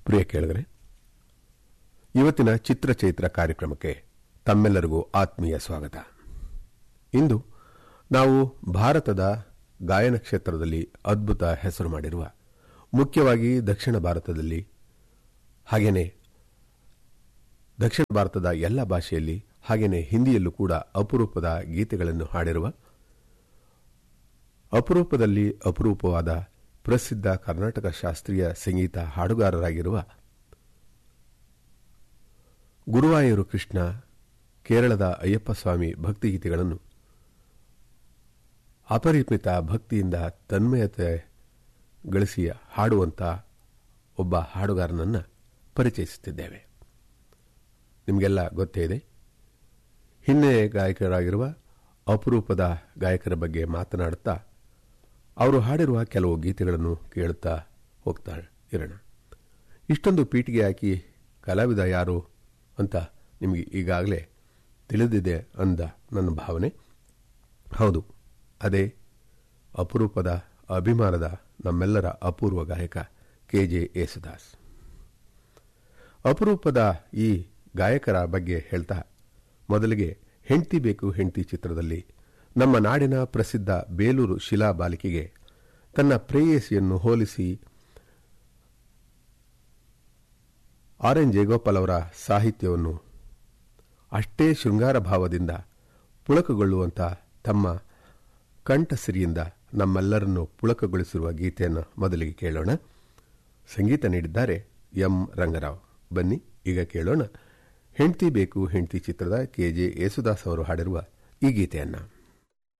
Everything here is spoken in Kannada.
ಪ್ರಿಯ ಕೇಳಿದರೆ ಇವತ್ತಿನ ಚಿತ್ರಚೈತ್ರ ಕಾರ್ಯಕ್ರಮಕ್ಕೆ ತಮ್ಮೆಲ್ಲರಿಗೂ ಆತ್ಮೀಯ ಸ್ವಾಗತ ಇಂದು ನಾವು ಭಾರತದ ಗಾಯನ ಕ್ಷೇತ್ರದಲ್ಲಿ ಅದ್ಭುತ ಹೆಸರು ಮಾಡಿರುವ ಮುಖ್ಯವಾಗಿ ದಕ್ಷಿಣ ಭಾರತದಲ್ಲಿ ಹಾಗೆಯೇ ದಕ್ಷಿಣ ಭಾರತದ ಎಲ್ಲ ಭಾಷೆಯಲ್ಲಿ ಹಾಗೆಯೇ ಹಿಂದಿಯಲ್ಲೂ ಕೂಡ ಅಪರೂಪದ ಗೀತೆಗಳನ್ನು ಹಾಡಿರುವ ಅಪರೂಪದಲ್ಲಿ ಅಪರೂಪವಾದ ಪ್ರಸಿದ್ಧ ಕರ್ನಾಟಕ ಶಾಸ್ತ್ರೀಯ ಸಂಗೀತ ಹಾಡುಗಾರರಾಗಿರುವ ಗುರುವಾಯೂರು ಕೃಷ್ಣ ಕೇರಳದ ಅಯ್ಯಪ್ಪ ಸ್ವಾಮಿ ಭಕ್ತಿಗೀತೆಗಳನ್ನು ಅಪರಿಮಿತ ಭಕ್ತಿಯಿಂದ ತನ್ಮಯತೆ ಗಳಿಸಿ ಹಾಡುವಂತ ಒಬ್ಬ ಹಾಡುಗಾರನನ್ನು ಪರಿಚಯಿಸುತ್ತಿದ್ದೇವೆ ನಿಮಗೆಲ್ಲ ಗೊತ್ತೇ ಇದೆ ಹಿನ್ನೆಲೆ ಗಾಯಕರಾಗಿರುವ ಅಪರೂಪದ ಗಾಯಕರ ಬಗ್ಗೆ ಮಾತನಾಡುತ್ತಾ ಅವರು ಹಾಡಿರುವ ಕೆಲವು ಗೀತೆಗಳನ್ನು ಕೇಳುತ್ತಾ ಹೋಗ್ತಾ ಇರೋಣ ಇಷ್ಟೊಂದು ಪೀಟಿಗೆ ಹಾಕಿ ಕಲಾವಿದ ಯಾರು ಅಂತ ನಿಮಗೆ ಈಗಾಗಲೇ ತಿಳಿದಿದೆ ಅಂದ ನನ್ನ ಭಾವನೆ ಹೌದು ಅದೇ ಅಪರೂಪದ ಅಭಿಮಾನದ ನಮ್ಮೆಲ್ಲರ ಅಪೂರ್ವ ಗಾಯಕ ಕೆ ಜೆ ಯೇಸುದಾಸ್ ಅಪರೂಪದ ಈ ಗಾಯಕರ ಬಗ್ಗೆ ಹೇಳ್ತಾ ಮೊದಲಿಗೆ ಹೆಂಡ್ತಿ ಬೇಕು ಹೆಂಡ್ತಿ ಚಿತ್ರದಲ್ಲಿ ನಮ್ಮ ನಾಡಿನ ಪ್ರಸಿದ್ಧ ಬೇಲೂರು ಶಿಲಾ ಬಾಲಿಕೆಗೆ ತನ್ನ ಪ್ರೇಯಸಿಯನ್ನು ಹೋಲಿಸಿ ಆರ್ ಎನ್ ಜಯಗೋಪಾಲ್ ಅವರ ಸಾಹಿತ್ಯವನ್ನು ಅಷ್ಟೇ ಶೃಂಗಾರ ಭಾವದಿಂದ ಪುಳಕಗೊಳ್ಳುವಂತ ತಮ್ಮ ಕಂಠಸಿರಿಯಿಂದ ನಮ್ಮೆಲ್ಲರನ್ನು ಪುಳಕಗೊಳಿಸಿರುವ ಗೀತೆಯನ್ನು ಮೊದಲಿಗೆ ಕೇಳೋಣ ಸಂಗೀತ ನೀಡಿದ್ದಾರೆ ಎಂ ರಂಗರಾವ್ ಬನ್ನಿ ಈಗ ಕೇಳೋಣ ಹೆಂಡ್ತಿ ಬೇಕು ಹೆಂಡ್ತಿ ಚಿತ್ರದ ಕೆಜೆ ಯೇಸುದಾಸ್ ಅವರು ಹಾಡಿರುವ ಈ ಗೀತೆಯನ್ನು